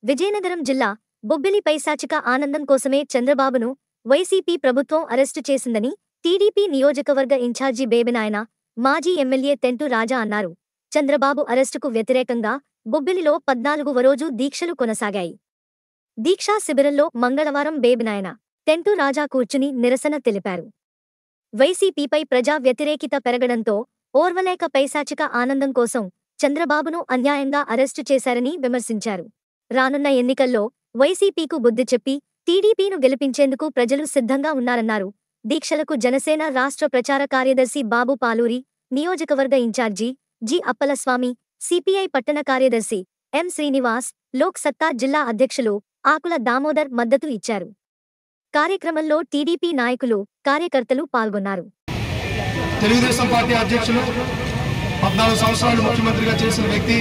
విజయనగరం జిల్లా బొబ్బిలి పైశాచిక ఆనందం కోసమే చంద్రబాబును వైసీపీ ప్రభుత్వం అరెస్టు చేసిందని టీడీపీ నియోజకవర్గ ఇన్ఛార్జి బేబినాయన మాజీ ఎమ్మెల్యే తెంటు రాజా అన్నారు చంద్రబాబు అరెస్టుకు వ్యతిరేకంగా బొబ్బిలిలో పద్నాలుగువ రోజు దీక్షలు కొనసాగాయి దీక్షా శిబిరంలో మంగళవారం బేబినాయన తెంటు రాజా కూర్చుని నిరసన తెలిపారు వైసీపీపై ప్రజా వ్యతిరేకిత పెరగడంతో ఓర్వలేక పైశాచిక ఆనందం కోసం చంద్రబాబును అన్యాయంగా అరెస్టు చేశారని విమర్శించారు రానున్న ఎన్నికల్లో వైసీపీకు బుద్ధి చెప్పి టీడీపీను గెలిపించేందుకు ప్రజలు సిద్ధంగా ఉన్నారన్నారు దీక్షలకు జనసేన రాష్ట్ర ప్రచార కార్యదర్శి బాబు పాలూరి నియోజకవర్గ ఇన్ఛార్జి జి అప్పలస్వామి సిపిఐ పట్టణ కార్యదర్శి ఎం శ్రీనివాస్ లోక్ సత్తా జిల్లా అధ్యక్షులు ఆకుల దామోదర్ మద్దతు ఇచ్చారు కార్యక్రమంలో టీడీపీ నాయకులు కార్యకర్తలు పాల్గొన్నారు తెలుగుదేశం పార్టీ అధ్యక్షులు పద్నాలుగు సంవత్సరాలు ముఖ్యమంత్రిగా చేసిన వ్యక్తి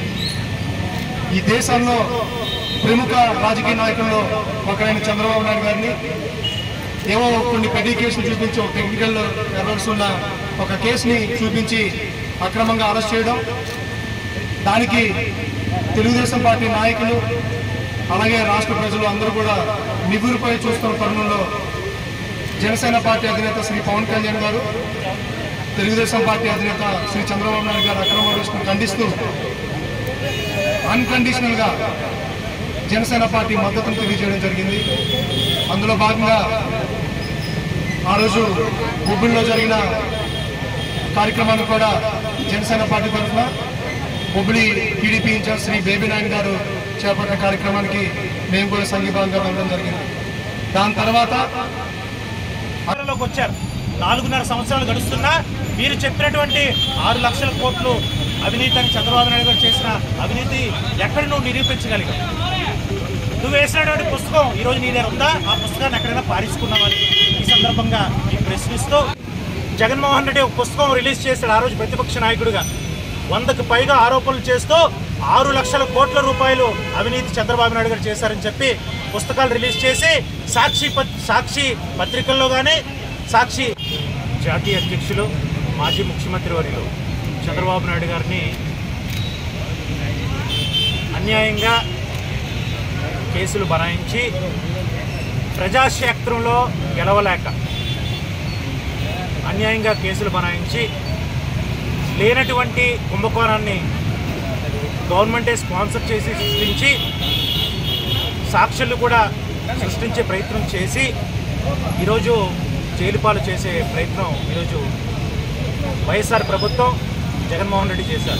ఈ దేశంలో ప్రముఖ రాజకీయ నాయకుల్లో ఒకరైన చంద్రబాబు నాయుడు గారిని ఏవో కొన్ని పెద్ద కేసులు చూపించి ఒక టెక్నికల్ ఎర్రర్స్ ఉన్న ఒక కేసుని చూపించి అక్రమంగా అరెస్ట్ చేయడం దానికి తెలుగుదేశం పార్టీ నాయకులు అలాగే రాష్ట్ర ప్రజలు అందరూ కూడా నిగురుపై చూస్తున్న తరుణంలో జనసేన పార్టీ అధినేత శ్రీ పవన్ కళ్యాణ్ గారు తెలుగుదేశం పార్టీ అధినేత శ్రీ చంద్రబాబు నాయుడు గారు అక్రమ అరెస్టును ఖండిస్తూ అన్కండిషనల్ గా జనసేన పార్టీ మద్దతును తెలియజేయడం జరిగింది అందులో భాగంగా ఆ రోజు హుబ్బుల్లో జరిగిన కార్యక్రమాన్ని కూడా జనసేన పార్టీ తరఫున హుబ్బులి టీడీపీ ఇన్ఛార్జ్ శ్రీ బేబీ నాయుడు గారు చేపట్టిన కార్యక్రమానికి మేము కూడా సంఘీభాగంగా వెళ్ళడం జరిగింది దాని తర్వాత అధికారంలోకి వచ్చారు నాలుగున్నర సంవత్సరాలు గడుస్తున్నా మీరు చెప్పినటువంటి ఆరు లక్షల కోట్లు అవినీతి అని చంద్రబాబు నాయుడు గారు చేసిన అవినీతి ఎక్కడ నువ్వు నిరూపించగలిగావు నువ్వు వేసినటువంటి పుస్తకం ఈ రోజు నీ దగ్గర ఉందా ఆ పుస్తకాన్ని ఎక్కడైనా పారించుకున్నావని ఈ సందర్భంగా ఈ ప్రశ్నిస్తూ జగన్మోహన్ రెడ్డి ఒక పుస్తకం రిలీజ్ చేశాడు ఆ రోజు ప్రతిపక్ష నాయకుడిగా వందకు పైగా ఆరోపణలు చేస్తూ ఆరు లక్షల కోట్ల రూపాయలు అవినీతి చంద్రబాబు నాయుడు గారు చేశారని చెప్పి పుస్తకాలు రిలీజ్ చేసి సాక్షి పత్- సాక్షి పత్రికల్లో కానీ సాక్షి జాతీయ అధ్యక్షులు మాజీ ముఖ్యమంత్రి వర్యులు చంద్రబాబు నాయుడు గారిని అన్యాయంగా కేసులు బనాయించి ప్రజాక్షేత్రంలో గెలవలేక అన్యాయంగా కేసులు బనాయించి లేనటువంటి కుంభకోణాన్ని గవర్నమెంటే స్పాన్సర్ చేసి సృష్టించి సాక్షులు కూడా సృష్టించే ప్రయత్నం చేసి ఈరోజు జైలుపాలు చేసే ప్రయత్నం ఈరోజు వైఎస్ఆర్ ప్రభుత్వం జగన్మోహన్ రెడ్డి చేశారు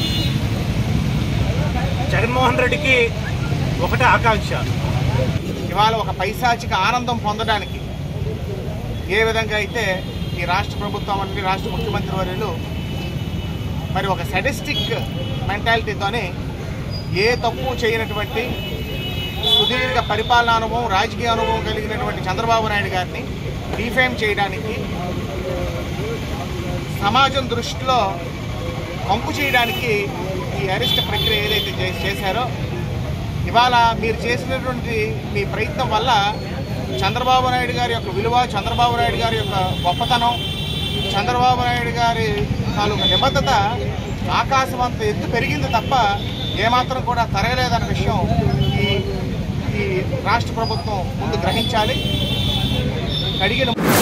జగన్మోహన్ రెడ్డికి ఒకటే ఆకాంక్ష ఇవాళ ఒక పైశాచిక ఆనందం పొందడానికి ఏ విధంగా అయితే ఈ రాష్ట్ర ప్రభుత్వం అంటే రాష్ట్ర ముఖ్యమంత్రి వర్యులు మరి ఒక సడిస్టిక్ మెంటాలిటీతోని ఏ తప్పు చేయనటువంటి సుదీర్ఘ పరిపాలనా అనుభవం రాజకీయ అనుభవం కలిగినటువంటి చంద్రబాబు నాయుడు గారిని డిఫేమ్ చేయడానికి సమాజం దృష్టిలో పంపు చేయడానికి ఈ అరెస్ట్ ప్రక్రియ ఏదైతే చే- చేశారో ఇవాళ మీరు చేసినటువంటి మీ ప్రయత్నం వల్ల చంద్రబాబు నాయుడు గారి యొక్క విలువ చంద్రబాబు నాయుడు గారి యొక్క గొప్పతనం చంద్రబాబు నాయుడు గారి తాలూకా నిబద్ధత ఆకాశం అంత ఎత్తు పెరిగింది తప్ప ఏమాత్రం కూడా తరగలేదన్న విషయం ఈ ఈ రాష్ట్ర ప్రభుత్వం ముందు గ్రహించాలి కడిగిన